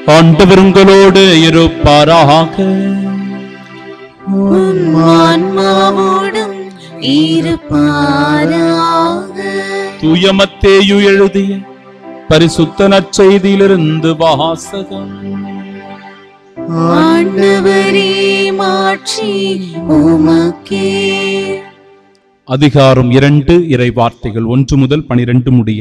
ஆண்டவர் உங்களோடு இருப்பாராக உம் ஆன்மாவோடும் இருப்பாராக தூயமத்தேயு எழுதிய பரிசுத்த நற்செய்தியிலிருந்து வாசகம் ஆண்டவரே மாட்சி உமக்கே அதிகாரம் இரண்டு இறை வார்த்தைகள் ஒன்று முதல் பனிரெண்டு முடிய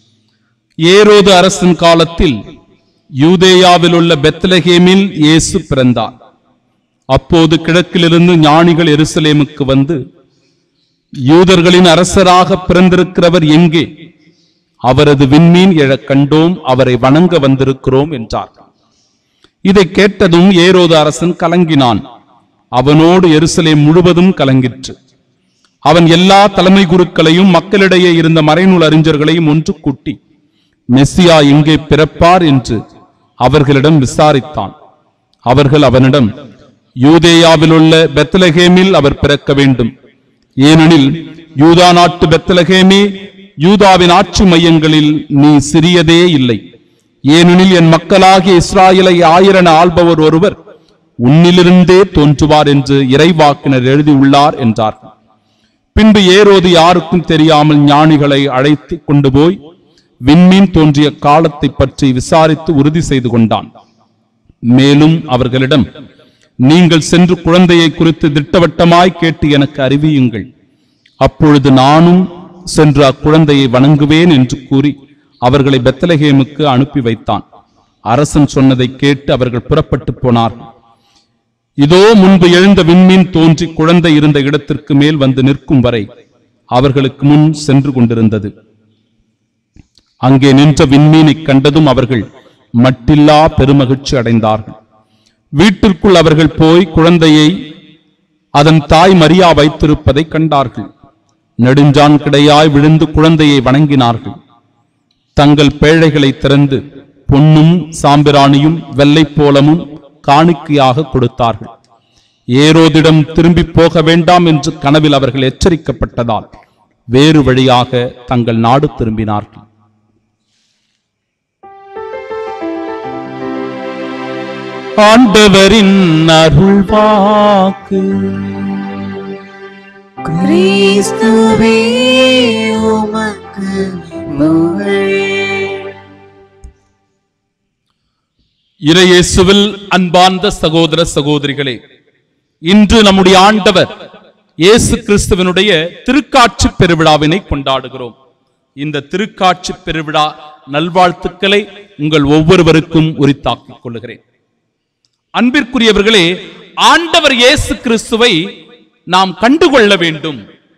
ஏரோது அரசன் காலத்தில் யூதேயாவில் உள்ள பெத்லஹேமில் இயேசு பிறந்தார் அப்போது கிழக்கிலிருந்து ஞானிகள் எருசலேமுக்கு வந்து யூதர்களின் அரசராக பிறந்திருக்கிறவர் எங்கே அவரது விண்மீன் எழக் கண்டோம் அவரை வணங்க வந்திருக்கிறோம் என்றார் இதை கேட்டதும் ஏரோது அரசன் கலங்கினான் அவனோடு எருசலேம் முழுவதும் கலங்கிற்று அவன் எல்லா தலைமை குருக்களையும் மக்களிடையே இருந்த மறைநூல் அறிஞர்களையும் ஒன்று கூட்டி மெஸ்ஸியா எங்கே பிறப்பார் என்று அவர்களிடம் விசாரித்தான் அவர்கள் அவனிடம் யூதேயாவில் உள்ள பெத்லகேமில் அவர் பிறக்க வேண்டும் ஏனெனில் யூதா நாட்டு பெத்லகேமே யூதாவின் ஆட்சி மையங்களில் நீ சிறியதே இல்லை ஏனெனில் என் மக்களாகிய இஸ்ராயலை ஆயிரன ஆள்பவர் ஒருவர் உன்னிலிருந்தே தோன்றுவார் என்று இறைவாக்கினர் எழுதியுள்ளார் என்றார்கள் பின்பு ஏரோது யாருக்கும் தெரியாமல் ஞானிகளை அழைத்து கொண்டு போய் விண்மீன் தோன்றிய காலத்தை பற்றி விசாரித்து உறுதி செய்து கொண்டான் மேலும் அவர்களிடம் நீங்கள் சென்று குழந்தையை குறித்து திட்டவட்டமாய் கேட்டு எனக்கு அறிவியுங்கள் அப்பொழுது நானும் சென்று அக்குழந்தையை வணங்குவேன் என்று கூறி அவர்களை பெத்தலகேமுக்கு அனுப்பி வைத்தான் அரசன் சொன்னதை கேட்டு அவர்கள் புறப்பட்டு போனார்கள் இதோ முன்பு எழுந்த விண்மீன் தோன்றி குழந்தை இருந்த இடத்திற்கு மேல் வந்து நிற்கும் வரை அவர்களுக்கு முன் சென்று கொண்டிருந்தது அங்கே நின்ற விண்மீனை கண்டதும் அவர்கள் மட்டில்லா பெருமகிழ்ச்சி அடைந்தார்கள் வீட்டிற்குள் அவர்கள் போய் குழந்தையை அதன் தாய் மரியா வைத்திருப்பதை கண்டார்கள் நெடுஞ்சான் கிடையாய் விழுந்து குழந்தையை வணங்கினார்கள் தங்கள் பேழைகளை திறந்து பொன்னும் சாம்பிராணியும் வெள்ளைப்போளமும் காணிக்கையாக கொடுத்தார்கள் ஏரோதிடம் திரும்பி போக வேண்டாம் என்று கனவில் அவர்கள் எச்சரிக்கப்பட்டதால் வேறு வழியாக தங்கள் நாடு திரும்பினார்கள் ஆண்டவரின் அருள்வாக்கு கிறிஸ்துவே உமக்கு புகழ் இறையேசுவில் அன்பார்ந்த சகோதர சகோதரிகளே இன்று நம்முடைய ஆண்டவர் இயேசு கிறிஸ்துவனுடைய திருக்காட்சி பெருவிழாவினை கொண்டாடுகிறோம் இந்த திருக்காட்சி பெருவிழா நல்வாழ்த்துக்களை உங்கள் ஒவ்வொருவருக்கும் உரித்தாக்கிக் கொள்கிறேன் அன்பிற்குரியவர்களே ஆண்டவர் இயேசு கிறிஸ்துவை நாம் கண்டுகொள்ள வேண்டும்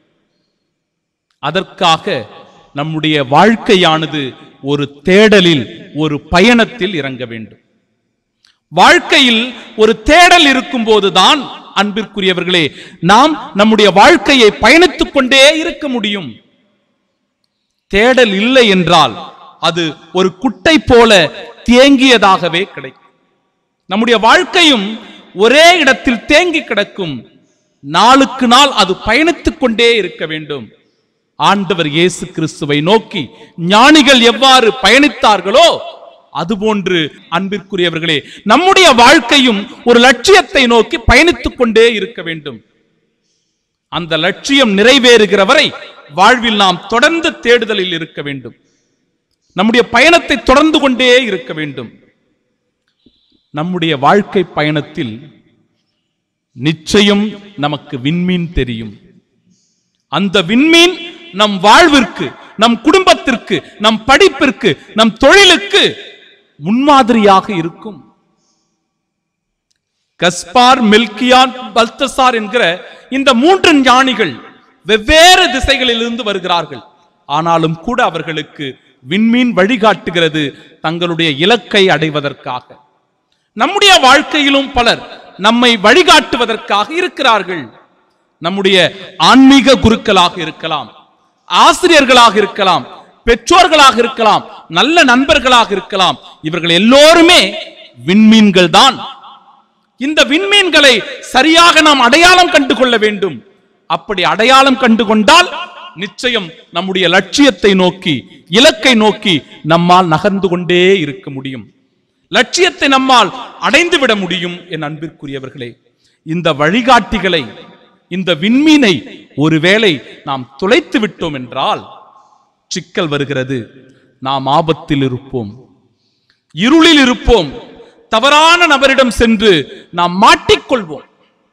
அதற்காக நம்முடைய வாழ்க்கையானது ஒரு தேடலில் ஒரு பயணத்தில் இறங்க வேண்டும் வாழ்க்கையில் ஒரு தேடல் இருக்கும் போதுதான் அன்பிற்குரியவர்களே நாம் நம்முடைய வாழ்க்கையை பயணித்துக் கொண்டே இருக்க முடியும் தேடல் இல்லை என்றால் அது ஒரு குட்டை போல தேங்கியதாகவே கிடைக்கும் நம்முடைய வாழ்க்கையும் ஒரே இடத்தில் தேங்கி கிடக்கும் நாளுக்கு நாள் அது பயணித்துக் கொண்டே இருக்க வேண்டும் ஆண்டவர் இயேசு கிறிஸ்துவை நோக்கி ஞானிகள் எவ்வாறு பயணித்தார்களோ அதுபோன்று அன்பிற்குரியவர்களே நம்முடைய வாழ்க்கையும் ஒரு லட்சியத்தை நோக்கி பயணித்துக் கொண்டே இருக்க வேண்டும் அந்த லட்சியம் நிறைவேறுகிற வரை வாழ்வில் நாம் தொடர்ந்து தேடுதலில் இருக்க வேண்டும் நம்முடைய பயணத்தை தொடர்ந்து கொண்டே இருக்க வேண்டும் நம்முடைய வாழ்க்கை பயணத்தில் நிச்சயம் நமக்கு விண்மீன் தெரியும் அந்த விண்மீன் நம் வாழ்விற்கு நம் குடும்பத்திற்கு நம் படிப்பிற்கு நம் தொழிலுக்கு முன்மாதிரியாக இருக்கும் கஸ்பார் மில்கியான் பல்தசார் என்கிற இந்த மூன்று ஞானிகள் வெவ்வேறு திசைகளிலிருந்து வருகிறார்கள் ஆனாலும் கூட அவர்களுக்கு விண்மீன் வழிகாட்டுகிறது தங்களுடைய இலக்கை அடைவதற்காக நம்முடைய வாழ்க்கையிலும் பலர் நம்மை வழிகாட்டுவதற்காக இருக்கிறார்கள் நம்முடைய ஆன்மீக குருக்களாக இருக்கலாம் ஆசிரியர்களாக இருக்கலாம் பெற்றோர்களாக இருக்கலாம் நல்ல நண்பர்களாக இருக்கலாம் இவர்கள் எல்லோருமே விண்மீன்கள் தான் இந்த விண்மீன்களை சரியாக நாம் அடையாளம் கண்டு கொள்ள வேண்டும் அப்படி அடையாளம் கண்டு கொண்டால் நிச்சயம் நம்முடைய லட்சியத்தை நோக்கி இலக்கை நோக்கி நம்மால் நகர்ந்து கொண்டே இருக்க முடியும் லட்சியத்தை நம்மால் அடைந்து விட முடியும் என் அன்பிற்குரியவர்களே இந்த வழிகாட்டிகளை இந்த விண்மீனை ஒருவேளை நாம் துளைத்து விட்டோம் என்றால் சிக்கல் வருகிறது நாம் ஆபத்தில் இருப்போம் இருளில் இருப்போம் தவறான நபரிடம் சென்று நாம் மாட்டிக்கொள்வோம்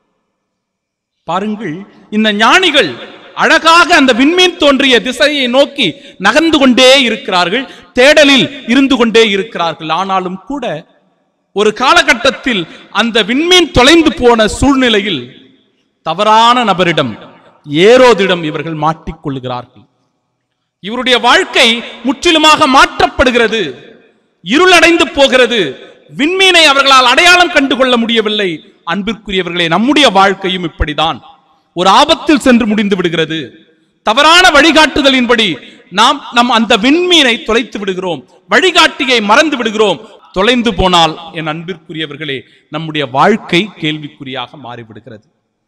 பாருங்கள் இந்த ஞானிகள் அழகாக அந்த விண்மீன் தோன்றிய திசையை நோக்கி நகர்ந்து கொண்டே இருக்கிறார்கள் தேடலில் இருந்து கொண்டே இருக்கிறார்கள் ஆனாலும் கூட ஒரு காலகட்டத்தில் அந்த விண்மீன் தொலைந்து போன சூழ்நிலையில் தவறான நபரிடம் ஏரோதிடம் இவர்கள் மாட்டிக்கொள்கிறார்கள் இவருடைய வாழ்க்கை முற்றிலுமாக மாற்றப்படுகிறது இருளடைந்து போகிறது விண்மீனை அவர்களால் அடையாளம் கண்டு கொள்ள முடியவில்லை அன்பிற்குரியவர்களே நம்முடைய வாழ்க்கையும் இப்படிதான் ஒரு ஆபத்தில் சென்று முடிந்து விடுகிறது தவறான வழிகாட்டுதலின்படி நாம் நம் அந்த விண்மீனை தொலைத்து விடுகிறோம் வழிகாட்டியை மறந்து விடுகிறோம் தொலைந்து போனால் என் அன்பிற்குரியவர்களே நம்முடைய வாழ்க்கை கேள்விக்குறியாக மாறிவிடுகிறது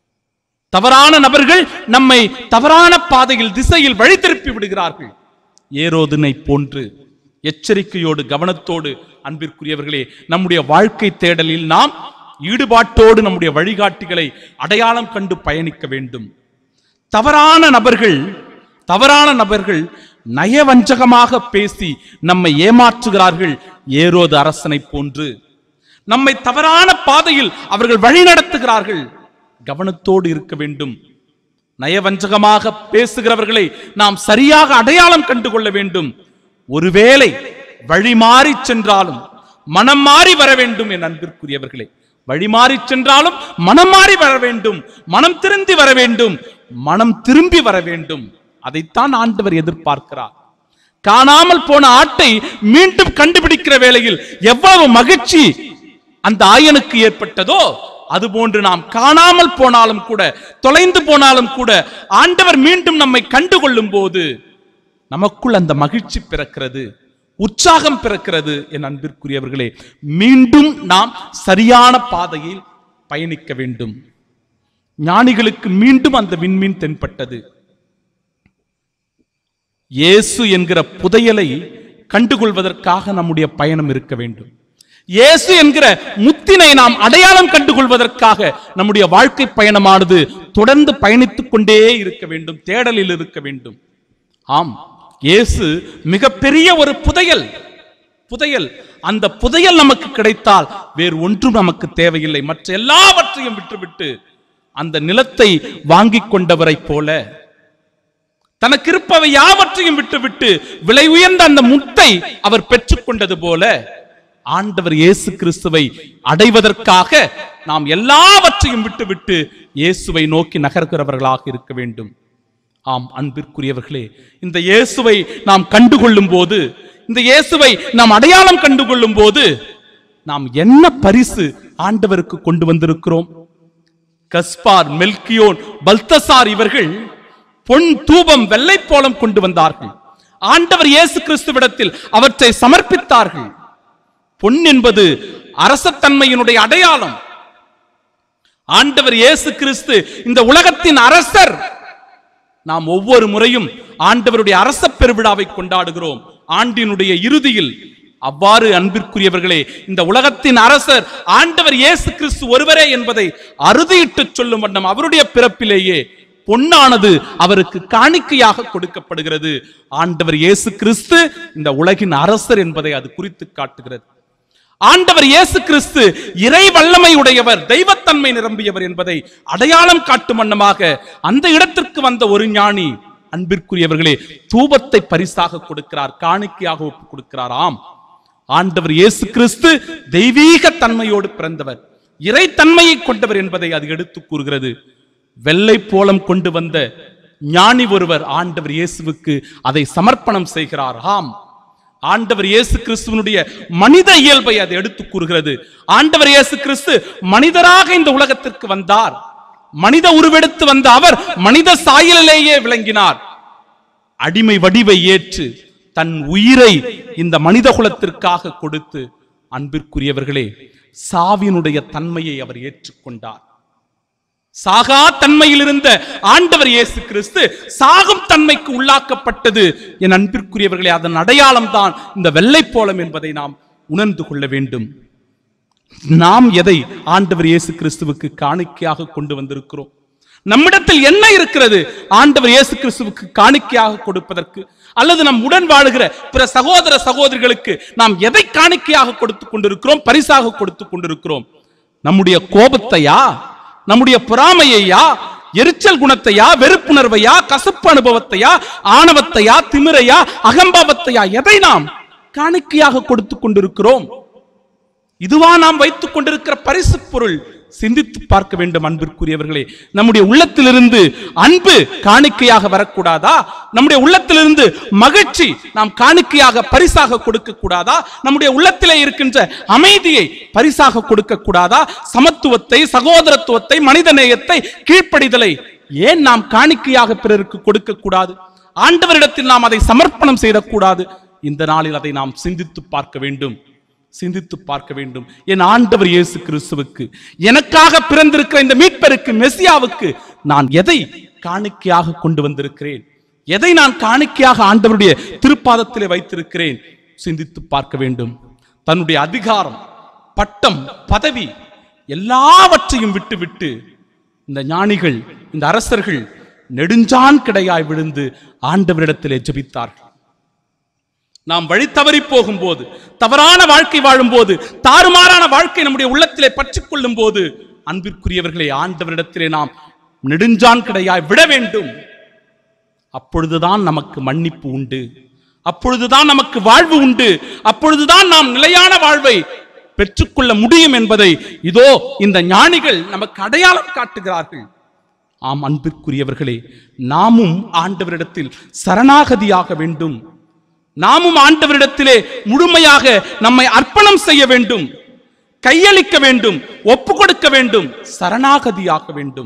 தவறான நபர்கள் நம்மை தவறான பாதையில் திசையில் வழி திருப்பி விடுகிறார்கள் ஏரோதினை போன்று எச்சரிக்கையோடு கவனத்தோடு அன்பிற்குரியவர்களே நம்முடைய வாழ்க்கை தேடலில் நாம் ஈடுபாட்டோடு நம்முடைய வழிகாட்டிகளை அடையாளம் கண்டு பயணிக்க வேண்டும் தவறான நபர்கள் தவறான நபர்கள் நயவஞ்சகமாக பேசி நம்மை ஏமாற்றுகிறார்கள் ஏரோது அரசனை போன்று நம்மை தவறான பாதையில் அவர்கள் வழிநடத்துகிறார்கள் கவனத்தோடு இருக்க வேண்டும் நயவஞ்சகமாக பேசுகிறவர்களை நாம் சரியாக அடையாளம் கண்டு கொள்ள வேண்டும் ஒருவேளை வழி மாறி சென்றாலும் மனம் மாறி வர வேண்டும் என் அன்பிற்குரியவர்களே வழி மாறி சென்றாலும் மனம் மாறி வர வேண்டும் மனம் திரும்பி வர வேண்டும் மனம் திரும்பி வர வேண்டும் அதைத்தான் ஆண்டவர் எதிர்பார்க்கிறார் காணாமல் போன ஆட்டை மீண்டும் கண்டுபிடிக்கிற வேளையில் எவ்வளவு மகிழ்ச்சி அந்த ஆயனுக்கு ஏற்பட்டதோ அதுபோன்று நாம் காணாமல் போனாலும் கூட தொலைந்து போனாலும் கூட ஆண்டவர் மீண்டும் நம்மை கண்டுகொள்ளும் போது நமக்குள் அந்த மகிழ்ச்சி பிறக்கிறது உற்சாகம் பிறக்கிறது என் அன்பிற்குரியவர்களே மீண்டும் நாம் சரியான பாதையில் பயணிக்க வேண்டும் ஞானிகளுக்கு மீண்டும் அந்த விண்மீன் தென்பட்டது இயேசு என்கிற புதையலை கண்டுகொள்வதற்காக நம்முடைய பயணம் இருக்க வேண்டும் இயேசு என்கிற முத்தினை நாம் அடையாளம் கண்டுகொள்வதற்காக நம்முடைய வாழ்க்கை பயணமானது தொடர்ந்து பயணித்துக் கொண்டே இருக்க வேண்டும் தேடலில் இருக்க வேண்டும் ஆம் இயேசு மிகப்பெரிய ஒரு புதையல் புதையல் அந்த புதையல் நமக்கு கிடைத்தால் வேறு ஒன்றும் நமக்கு தேவையில்லை மற்ற எல்லாவற்றையும் விட்டுவிட்டு அந்த நிலத்தை வாங்கிக் கொண்டவரைப் போல தனக்கு இருப்பவை யாவற்றையும் விட்டுவிட்டு விலை உயர்ந்த அந்த முத்தை அவர் பெற்றுக்கொண்டது போல ஆண்டவர் இயேசு கிறிஸ்துவை அடைவதற்காக நாம் எல்லாவற்றையும் விட்டுவிட்டு இயேசுவை நோக்கி நகர்கிறவர்களாக இருக்க வேண்டும் ஆம் அன்பிற்குரியவர்களே இந்த இயேசுவை நாம் கண்டுகொள்ளும் போது இந்த இயேசுவை நாம் அடையாளம் கண்டுகொள்ளும் போது நாம் என்ன பரிசு ஆண்டவருக்கு கொண்டு வந்திருக்கிறோம் கஸ்பார் மெல்கியோன் பல்தசார் இவர்கள் பொன் தூபம் வெள்ளைப்போளம் கொண்டு வந்தார்கள் ஆண்டவர் இயேசு கிறிஸ்துவிடத்தில் அவற்றை சமர்ப்பித்தார்கள் பொன் என்பது அரசத்தன்மையினுடைய அடையாளம் ஆண்டவர் இயேசு கிறிஸ்து இந்த உலகத்தின் அரசர் நாம் ஒவ்வொரு முறையும் ஆண்டவருடைய அரச பெருவிழாவை கொண்டாடுகிறோம் ஆண்டினுடைய இறுதியில் அவ்வாறு அன்பிற்குரியவர்களே இந்த உலகத்தின் அரசர் ஆண்டவர் இயேசு கிறிஸ்து ஒருவரே என்பதை அறுதியிட்டு சொல்லும் வண்ணம் அவருடைய பிறப்பிலேயே பொன்னானது அவருக்கு காணிக்கையாக கொடுக்கப்படுகிறது ஆண்டவர் இயேசு கிறிஸ்து இந்த உலகின் அரசர் என்பதை அது குறித்து காட்டுகிறது ஆண்டவர் இயேசு கிறிஸ்து இறை வல்லமை உடையவர் தெய்வத்தன்மை நிரம்பியவர் என்பதை அடையாளம் காட்டும் வண்ணமாக அந்த இடத்திற்கு வந்த ஒரு ஞானி அன்பிற்குரியவர்களே தூபத்தை பரிசாக கொடுக்கிறார் காணிக்கையாக ஒப்புக் கொடுக்கிறார் ஆம் ஆண்டவர் இயேசு கிறிஸ்து தெய்வீக தன்மையோடு பிறந்தவர் இறைத்தன்மையை கொண்டவர் என்பதை அது எடுத்து கூறுகிறது வெள்ளை போலம் கொண்டு வந்த ஞானி ஒருவர் ஆண்டவர் இயேசுவுக்கு அதை சமர்ப்பணம் செய்கிறார் ஆம் ஆண்டவர் இயேசு கிறிஸ்துவனுடைய மனித இயல்பை அது எடுத்து கூறுகிறது ஆண்டவர் இயேசு கிறிஸ்து மனிதராக இந்த உலகத்திற்கு வந்தார் மனித உருவெடுத்து வந்த அவர் மனித சாயலிலேயே விளங்கினார் அடிமை வடிவை ஏற்று தன் உயிரை இந்த மனித குலத்திற்காக கொடுத்து அன்பிற்குரியவர்களே சாவினுடைய தன்மையை அவர் ஏற்றுக்கொண்டார் சாகா தன்மையில் இருந்த ஆண்டவர் இயேசு கிறிஸ்து சாகும் தன்மைக்கு உள்ளாக்கப்பட்டது என் அன்பிற்குரியவர்களே அதன் அடையாளம் தான் இந்த வெள்ளைப்போளம் என்பதை நாம் உணர்ந்து கொள்ள வேண்டும் நாம் எதை ஆண்டவர் இயேசு கிறிஸ்துவுக்கு காணிக்கையாக கொண்டு வந்திருக்கிறோம் நம்மிடத்தில் என்ன இருக்கிறது ஆண்டவர் இயேசு கிறிஸ்துவுக்கு காணிக்கையாக கொடுப்பதற்கு அல்லது நம் உடன் வாழுகிற பிற சகோதர சகோதரிகளுக்கு நாம் எதை காணிக்கையாக கொடுத்து கொண்டிருக்கிறோம் பரிசாக கொடுத்து கொண்டிருக்கிறோம் நம்முடைய கோபத்தையா நம்முடைய பொறாமையையா எரிச்சல் குணத்தையா வெறுப்புணர்வையா கசப்பு அனுபவத்தையா ஆணவத்தையா திமிரையா அகம்பாவத்தையா எதை நாம் காணிக்கையாக கொடுத்து கொண்டிருக்கிறோம் இதுவா நாம் வைத்துக் கொண்டிருக்கிற பரிசு பொருள் சிந்தித்து பார்க்க வேண்டும் அன்பிற்குரியவர்களே நம்முடைய உள்ளத்திலிருந்து அன்பு காணிக்கையாக வரக்கூடாதா நம்முடைய உள்ளத்திலிருந்து மகிழ்ச்சி நாம் காணிக்கையாக பரிசாக கொடுக்க கூடாதா நம்முடைய உள்ளத்திலே இருக்கின்ற அமைதியை பரிசாக கொடுக்க கூடாதா சமத்துவத்தை சகோதரத்துவத்தை மனிதநேயத்தை கீழ்ப்படிதலை ஏன் நாம் காணிக்கையாக பிறருக்கு கொடுக்க கூடாது ஆண்டவரிடத்தில் நாம் அதை சமர்ப்பணம் செய்யக்கூடாது இந்த நாளில் அதை நாம் சிந்தித்து பார்க்க வேண்டும் சிந்தித்து பார்க்க வேண்டும் என் ஆண்டவர் இயேசு கிறிஸ்துவுக்கு எனக்காக பிறந்திருக்கிற இந்த மீட்பருக்கு மெசியாவுக்கு நான் எதை காணிக்கையாக கொண்டு வந்திருக்கிறேன் எதை நான் காணிக்கையாக ஆண்டவருடைய திருப்பாதத்திலே வைத்திருக்கிறேன் சிந்தித்து பார்க்க வேண்டும் தன்னுடைய அதிகாரம் பட்டம் பதவி எல்லாவற்றையும் விட்டுவிட்டு இந்த ஞானிகள் இந்த அரசர்கள் நெடுஞ்சான் கிடையாய் விழுந்து ஆண்டவரிடத்திலே ஜெபித்தார்கள் நாம் வழி தவறி போகும்போது தவறான வாழ்க்கை வாழும்போது தாறுமாறான வாழ்க்கை நம்முடைய உள்ளத்திலே பற்றிக் கொள்ளும் போது அன்பிற்குரியவர்களை ஆண்டவரிடத்திலே நாம் நெடுஞ்சான் கிடையாய் விட வேண்டும் அப்பொழுதுதான் நமக்கு மன்னிப்பு உண்டு அப்பொழுதுதான் நமக்கு வாழ்வு உண்டு அப்பொழுதுதான் நாம் நிலையான வாழ்வை பெற்றுக்கொள்ள முடியும் என்பதை இதோ இந்த ஞானிகள் நமக்கு அடையாளம் காட்டுகிறார்கள் ஆம் அன்பிற்குரியவர்களே நாமும் ஆண்டவரிடத்தில் சரணாகதியாக வேண்டும் நாமும் ஆண்டவரிடத்திலே முழுமையாக நம்மை அர்ப்பணம் செய்ய வேண்டும் கையளிக்க வேண்டும் ஒப்பு கொடுக்க வேண்டும் சரணாகதியாக வேண்டும்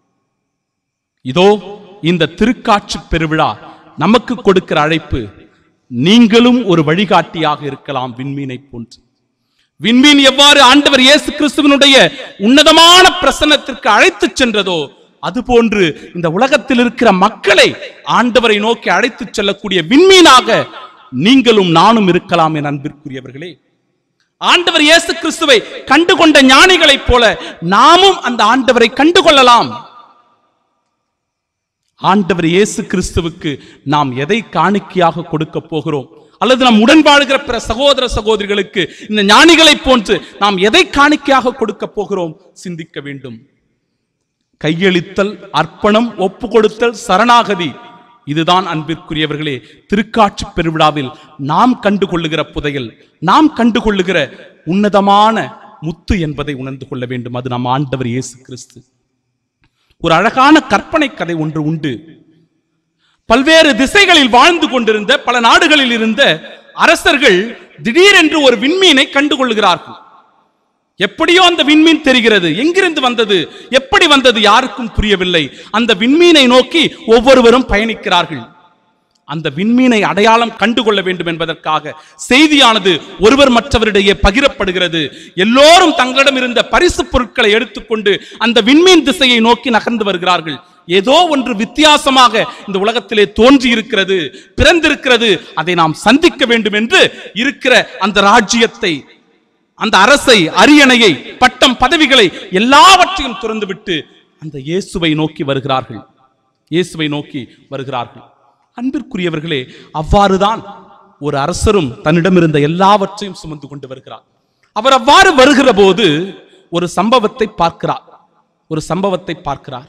இதோ இந்த திருக்காட்சி பெருவிழா நமக்கு கொடுக்கிற அழைப்பு நீங்களும் ஒரு வழிகாட்டியாக இருக்கலாம் விண்மீனை போன்று விண்மீன் எவ்வாறு ஆண்டவர் இயேசு கிறிஸ்துவனுடைய உன்னதமான பிரசன்னத்திற்கு அழைத்துச் சென்றதோ அதுபோன்று இந்த உலகத்தில் இருக்கிற மக்களை ஆண்டவரை நோக்கி அழைத்துச் செல்லக்கூடிய விண்மீனாக நீங்களும் நானும் இருக்கலாம் என் அன்பிற்குரியவர்களே ஆண்டவர் இயேசு கிறிஸ்துவை கண்டுகொண்ட ஞானிகளைப் போல நாமும் அந்த ஆண்டவரை கண்டுகொள்ளலாம் ஆண்டவர் இயேசு கிறிஸ்துவுக்கு நாம் எதை காணிக்கையாக கொடுக்க போகிறோம் அல்லது நம் உடன் வாழ்கிற பிற சகோதர சகோதரிகளுக்கு இந்த ஞானிகளைப் போன்று நாம் எதை காணிக்கையாக கொடுக்க போகிறோம் சிந்திக்க வேண்டும் கையளித்தல் அர்ப்பணம் ஒப்பு கொடுத்தல் சரணாகதி இதுதான் அன்பிற்குரியவர்களே திருக்காட்சி பெருவிழாவில் நாம் கண்டுகொள்ளுகிற புதையல் நாம் கண்டுகொள்ளுகிற உன்னதமான முத்து என்பதை உணர்ந்து கொள்ள வேண்டும் அது நம் ஆண்டவர் இயேசு கிறிஸ்து ஒரு அழகான கற்பனை கதை ஒன்று உண்டு பல்வேறு திசைகளில் வாழ்ந்து கொண்டிருந்த பல நாடுகளில் இருந்த அரசர்கள் திடீரென்று ஒரு விண்மீனை கண்டுகொள்கிறார்கள் எப்படியோ அந்த விண்மீன் தெரிகிறது எங்கிருந்து வந்தது எப்படி வந்தது யாருக்கும் புரியவில்லை அந்த விண்மீனை நோக்கி ஒவ்வொருவரும் பயணிக்கிறார்கள் அந்த விண்மீனை அடையாளம் கண்டுகொள்ள வேண்டும் என்பதற்காக செய்தியானது ஒருவர் மற்றவரிடையே பகிரப்படுகிறது எல்லோரும் தங்களிடம் இருந்த பரிசு பொருட்களை எடுத்துக்கொண்டு அந்த விண்மீன் திசையை நோக்கி நகர்ந்து வருகிறார்கள் ஏதோ ஒன்று வித்தியாசமாக இந்த உலகத்திலே தோன்றி இருக்கிறது பிறந்திருக்கிறது அதை நாம் சந்திக்க வேண்டும் என்று இருக்கிற அந்த ராஜ்யத்தை அந்த அரசை அரியணையை பட்டம் பதவிகளை எல்லாவற்றையும் துறந்துவிட்டு அந்த இயேசுவை நோக்கி வருகிறார்கள் இயேசுவை நோக்கி வருகிறார்கள் அன்பிற்குரியவர்களே அவ்வாறுதான் ஒரு அரசரும் தன்னிடம் இருந்த எல்லாவற்றையும் சுமந்து கொண்டு வருகிறார் அவர் அவ்வாறு வருகிற போது ஒரு சம்பவத்தை பார்க்கிறார் ஒரு சம்பவத்தை பார்க்கிறார்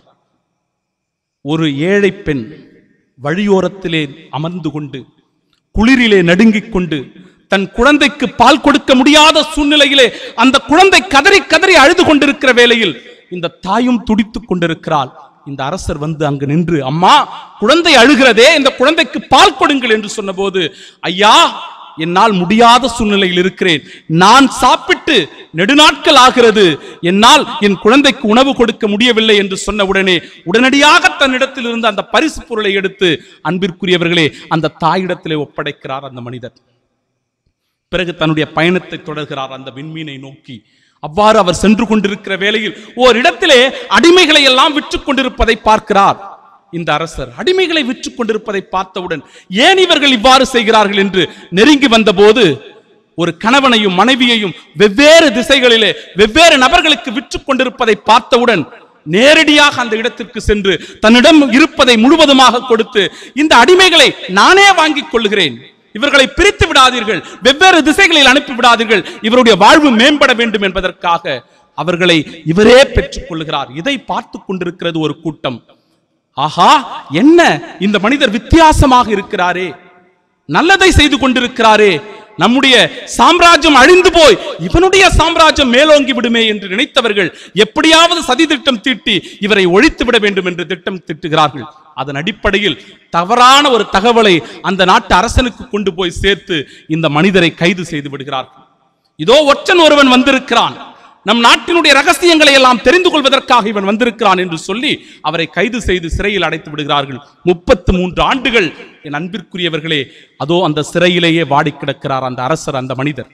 ஒரு ஏழை பெண் வழியோரத்திலே அமர்ந்து கொண்டு குளிரிலே நடுங்கிக் கொண்டு தன் குழந்தைக்கு பால் கொடுக்க முடியாத சூழ்நிலையிலே அந்த குழந்தை கதறி கதறி அழுது கொண்டிருக்கிற வேளையில் இந்த தாயும் துடித்துக் கொண்டிருக்கிறாள் இந்த அரசர் வந்து அங்கு நின்று அம்மா குழந்தை அழுகிறதே இந்த குழந்தைக்கு பால் கொடுங்கள் என்று சொன்னபோது ஐயா என்னால் முடியாத சூழ்நிலையில் இருக்கிறேன் நான் சாப்பிட்டு நெடுநாட்கள் ஆகிறது என்னால் என் குழந்தைக்கு உணவு கொடுக்க முடியவில்லை என்று சொன்ன உடனே உடனடியாக தன்னிடத்தில் இருந்த அந்த பரிசு பொருளை எடுத்து அன்பிற்குரியவர்களே அந்த தாயிடத்திலே ஒப்படைக்கிறார் அந்த மனிதர் பிறகு தன்னுடைய பயணத்தை தொடர்கிறார் அந்த விண்மீனை நோக்கி அவ்வாறு அவர் சென்று கொண்டிருக்கிற வேளையில் ஓரிடத்திலே அடிமைகளை எல்லாம் விற்றுக் கொண்டிருப்பதை பார்க்கிறார் இந்த அரசர் அடிமைகளை விற்றுக் கொண்டிருப்பதை பார்த்தவுடன் ஏன் இவர்கள் இவ்வாறு செய்கிறார்கள் என்று நெருங்கி வந்தபோது ஒரு கணவனையும் மனைவியையும் வெவ்வேறு திசைகளிலே வெவ்வேறு நபர்களுக்கு விற்று கொண்டிருப்பதை பார்த்தவுடன் நேரடியாக அந்த இடத்திற்கு சென்று தன்னிடம் இருப்பதை முழுவதுமாக கொடுத்து இந்த அடிமைகளை நானே வாங்கிக் கொள்கிறேன் இவர்களை பிரித்து விடாதீர்கள் வெவ்வேறு திசைகளில் அனுப்பி விடாதீர்கள் இவருடைய வாழ்வு மேம்பட வேண்டும் என்பதற்காக அவர்களை இவரே பெற்றுக் கொள்கிறார் இதை பார்த்து கொண்டிருக்கிறது ஒரு கூட்டம் ஆஹா என்ன இந்த மனிதர் வித்தியாசமாக இருக்கிறாரே நல்லதை செய்து கொண்டிருக்கிறாரே நம்முடைய சாம்ராஜ்யம் அழிந்து போய் இவனுடைய சாம்ராஜ்யம் மேலோங்கி விடுமே என்று நினைத்தவர்கள் எப்படியாவது சதி திட்டம் தீட்டி இவரை ஒழித்து விட வேண்டும் என்று திட்டம் திட்டுகிறார்கள் அதன் அடிப்படையில் தவறான ஒரு தகவலை அந்த நாட்டு அரசனுக்கு கொண்டு போய் சேர்த்து இந்த மனிதரை கைது செய்து விடுகிறார்கள் இதோ ஒற்றன் ஒருவன் வந்திருக்கிறான் நம் நாட்டினுடைய ரகசியங்களை எல்லாம் தெரிந்து கொள்வதற்காக இவன் வந்திருக்கிறான் என்று சொல்லி அவரை கைது செய்து சிறையில் அடைத்து விடுகிறார்கள் முப்பத்து மூன்று ஆண்டுகள் என் அன்பிற்குரியவர்களே அதோ அந்த சிறையிலேயே வாடி கிடக்கிறார் அந்த அரசர் அந்த மனிதர்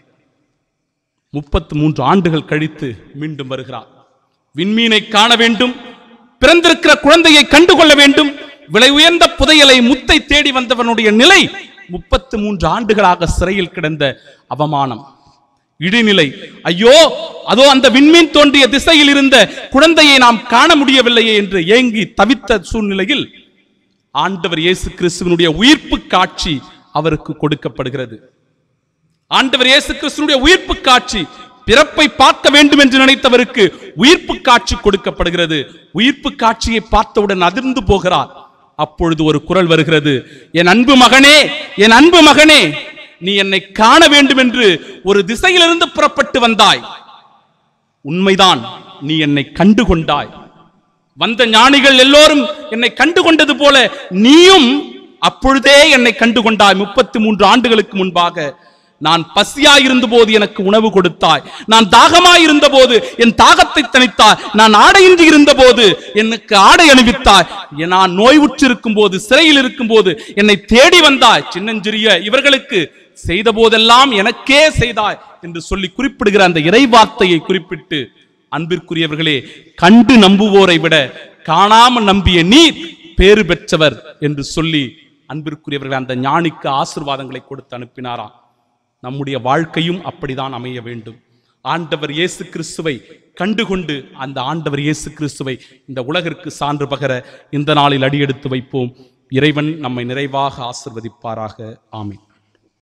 முப்பத்து மூன்று ஆண்டுகள் கழித்து மீண்டும் வருகிறார் விண்மீனை காண வேண்டும் பிறந்திருக்கிற குழந்தையை கண்டுகொள்ள வேண்டும் விலை உயர்ந்த புதையலை முத்தை தேடி வந்தவனுடைய நிலை முப்பத்து மூன்று ஆண்டுகளாக சிறையில் கிடந்த அவமானம் இடிநிலை ஐயோ அதோ அந்த விண்மீன் தோன்றிய திசையில் இருந்த குழந்தையை நாம் காண முடியவில்லையே என்று ஏங்கி தவித்த சூழ்நிலையில் ஆண்டவர் இயேசு கிறிஸ்துவனுடைய உயிர்ப்பு காட்சி அவருக்கு கொடுக்கப்படுகிறது ஆண்டவர் இயேசு கிறிஸ்துனுடைய உயிர்ப்பு காட்சி பிறப்பை பார்க்க வேண்டும் என்று நினைத்தவருக்கு உயிர்ப்பு காட்சி கொடுக்கப்படுகிறது உயிர்ப்பு காட்சியை பார்த்தவுடன் அதிர்ந்து போகிறார் அப்பொழுது ஒரு குரல் வருகிறது என் அன்பு மகனே என் அன்பு மகனே நீ என்னை காண வேண்டும் என்று ஒரு திசையிலிருந்து புறப்பட்டு வந்தாய் உண்மைதான் நீ என்னை கண்டு கொண்டாய் வந்த ஞானிகள் எல்லோரும் என்னை கண்டு கொண்டது போல நீயும் அப்பொழுதே என்னை கண்டு கொண்டாய் முப்பத்தி மூன்று ஆண்டுகளுக்கு முன்பாக நான் பசியாய் இருந்தபோது எனக்கு உணவு கொடுத்தாய் நான் தாகமாய் இருந்தபோது என் தாகத்தை தணித்தாய் நான் ஆடையின்றி இருந்தபோது எனக்கு ஆடை அணிவித்தாய் நான் நோய்வுற்றிருக்கும் போது சிறையில் இருக்கும் போது என்னை தேடி வந்தாய் சின்னஞ்சிறிய இவர்களுக்கு செய்த போதெல்லாம் எனக்கே செய்தாய் என்று சொல்லி குறிப்பிடுகிற அந்த இறை வார்த்தையை குறிப்பிட்டு அன்பிற்குரியவர்களே கண்டு நம்புவோரை விட காணாம நம்பிய நீர் பேறு பெற்றவர் என்று சொல்லி அன்பிற்குரியவர்கள் அந்த ஞானிக்கு ஆசிர்வாதங்களை கொடுத்து அனுப்பினாராம் நம்முடைய வாழ்க்கையும் அப்படிதான் அமைய வேண்டும் ஆண்டவர் இயேசு கிறிஸ்துவை கண்டுகொண்டு அந்த ஆண்டவர் இயேசு கிறிஸ்துவை இந்த உலகிற்கு சான்று பகர இந்த நாளில் அடியெடுத்து வைப்போம் இறைவன் நம்மை நிறைவாக ஆசிர்வதிப்பாராக ஆமென்